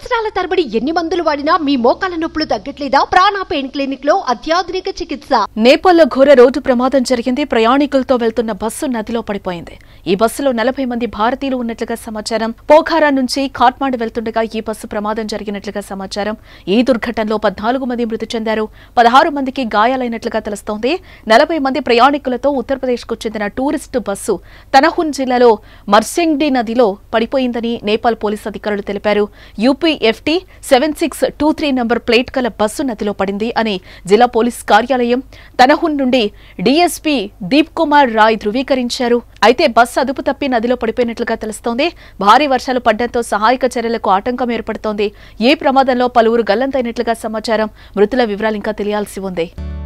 సంవత్సరాల తరబడి ఎన్ని మందులు వాడినా మీ మోకాల నొప్పులు తగ్గట్లేదా ప్రాణ పెయిన్ క్లినిక్ లో అత్యాధునిక చికిత్స నేపాల్లో ఘోర రోడ్డు ప్రమాదం జరిగింది ప్రయాణికులతో వెళ్తున్న బస్సు నదిలో పడిపోయింది ఈ బస్సులో నలభై మంది భారతీయులు ఉన్నట్లుగా సమాచారం పోఖారా నుంచి ఖాట్మాండ్ వెళ్తుండగా ఈ బస్సు ప్రమాదం జరిగినట్లుగా సమాచారం ఈ దుర్ఘటనలో పద్నాలుగు మంది మృతి చెందారు పదహారు మందికి గాయాలైనట్లుగా తెలుస్తోంది నలభై మంది ప్రయాణికులతో ఉత్తరప్రదేశ్కు చెందిన టూరిస్టు బస్సు తనహున్ జిల్లాలో మర్సింగ్డి నదిలో పడిపోయిందని నేపాల్ పోలీసు అధికారులు తెలిపారు UP FT seven six two three number plate గల బస్సు నదిలో పడింది అని జిల్లా పోలీస్ కార్యాలయం తనహున్ నుండి డీఎస్పీ దీప్ కుమార్ రాయ్ ధృవీకరించారు అయితే బస్సు అదుపు తప్పి నదిలో పడిపోయినట్లుగా తెలుస్తోంది భారీ వర్షాలు పడ్డంతో సహాయక చర్యలకు ఆటంకం ఏర్పడుతోంది ఈ ప్రమాదంలో పలువురు గల్లంతైనట్లుగా సమాచారం మృతుల వివరాలు ఇంకా తెలియాల్సి ఉంది